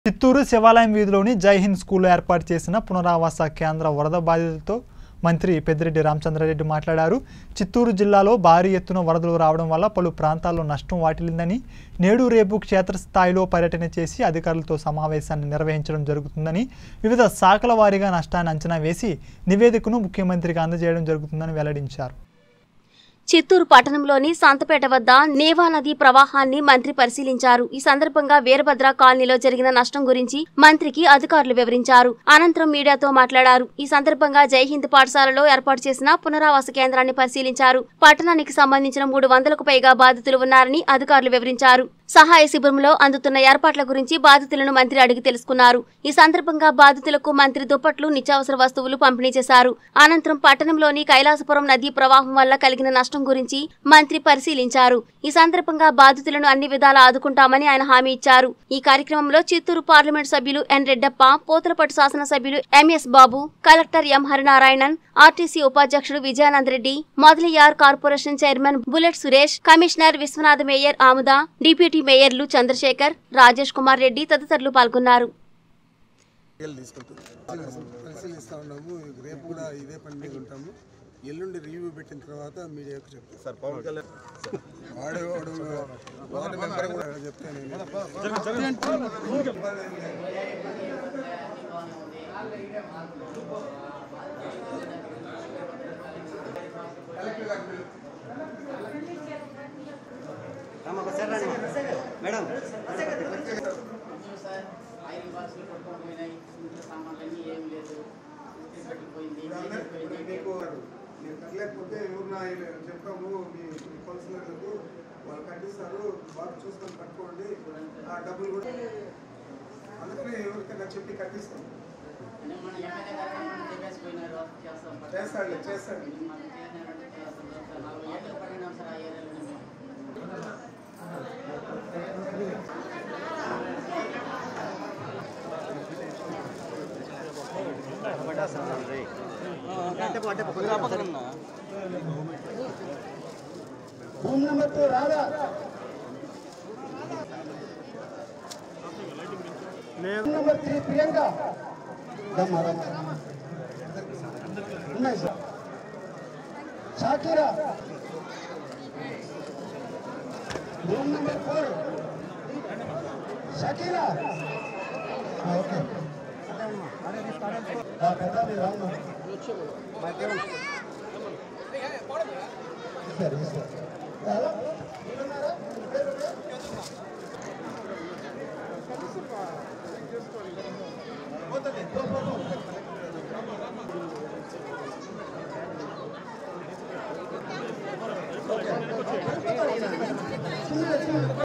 చిత్తూరు శివాలయం వీధిలోని జై హింద్ స్కూల్లో ఏర్పాటు చేసిన పునరావాస కేంద్ర వరద బాధితులతో మంత్రి పెద్దిరెడ్డి రామచంద్రారెడ్డి మాట్లాడారు చిత్తూరు జిల్లాలో భారీ ఎత్తున వరదలు రావడం వల్ల పలు ప్రాంతాల్లో నష్టం వాటిల్లిందని నేడు రేపు క్షేత్రస్థాయిలో పర్యటన చేసి అధికారులతో సమావేశాన్ని నిర్వహించడం జరుగుతుందని వివిధ శాఖల వారీగా నష్టాన్ని అంచనా వేసి నివేదికను ముఖ్యమంత్రికి అందజేయడం జరుగుతుందని వెల్లడించారు చిత్తూరు పట్టణంలోని సంతపేట వద్ద నేవా నది ప్రవాహాన్ని మంత్రి పరిశీలించారు ఈ సందర్భంగా వీరభద్ర కాలనీలో జరిగిన నష్టం గురించి మంత్రికి అధికారులు వివరించారు అనంతరం మీడియాతో మాట్లాడారు ఈ సందర్భంగా జై హింద్ పాఠశాలలో ఏర్పాటు చేసిన పునరావాస కేంద్రాన్ని పరిశీలించారు పట్టణానికి సంబంధించిన మూడు వందలకు పైగా బాధితులు ఉన్నారని అధికారులు వివరించారు సహాయ శిబిరంలో అందుతున్న ఏర్పాట్ల గురించి బాధితులను మంత్రి అడిగి తెలుసుకున్నారు ఈ సందర్భంగా బాధితులకు మంత్రి దుప్పట్లు నిత్యావసర వస్తువులు పంపిణీ చేశారు అనంతరం పట్టణంలోని కైలాసపురం నదీ ప్రవాహం వల్ల కలిగిన నష్టం గురించి మంత్రి పరిశీలించారు ఈ సందర్భంగా బాధితులను అన్ని విధాలా ఆదుకుంటామని ఆయన హామీ ఇచ్చారు ఈ కార్యక్రమంలో చిత్తూరు పార్లమెంట్ సభ్యులు ఎన్ రెడ్డప్ప పోతలపట్టు శాసనసభ్యులు M S Babu collector M Harinarayanan RTC ఉపాధ్యక్షుడు Vijayanand Reddy Mudaliar corporation chairman bullet Suresh commissioner Viswanatha mayor Amuda deputy మేయర్లు చంద్రశేఖర్ రాజేష్ కుమార్ రెడ్డి తదితరులు పాల్గొన్నారు చర్యలు తీసుకుంటుంది పరిశీలిస్తూ ఉన్నాము రేపు కూడా ఇదే పని మీద ఉంటాము ఎల్లుండి రివ్యూ పెట్టిన తర్వాత మీడియాకు చెప్తాను సార్ పవన్ కళ్యాణ్ వాడు వాడు వార్డు మెంబర్ కూడా చెప్తాను నేను మేడం ఐదు బాక్సులు కొట్టుకుపోయినాయి ఇంట్లో సామాన్లన్నీ ఏం లేదు పెట్టిపోయింది మీకు నేను కట్టలేకపోతే ఎవరు చెప్తాము మీ కౌన్సిలర్లకు వాళ్ళు కట్టిస్తారు బాగా చూసుకొని కట్టుకోండి ఆ డబ్బులు కూడా అందుకని ఎవరికైనా చెప్పి కట్టిస్తాం మన ఎమ్మెల్యే గారు చెప్పేసిపోయినారు చేస్తాం చేస్తాడులే చేస్తాడు మనం చేసినారంటే చేస్తాం సార్ నలభై ఏళ్ళు పడినాం సార్ ఆ ఏరియాలో మేము రూమ్ నెంబర్ టూ రాదా రూమ్ నెంబర్ త్రీ ప్రియాంక రమ్మా, రమ్మా. ఉన్నాయి sir Shakira room number four Shakira ఆ, ఓకే ఆ, పెద్దది రామ్మా సరే సరే హలో మీరున్నారా? పోతుంది. పో, పో, పో. ఓకే.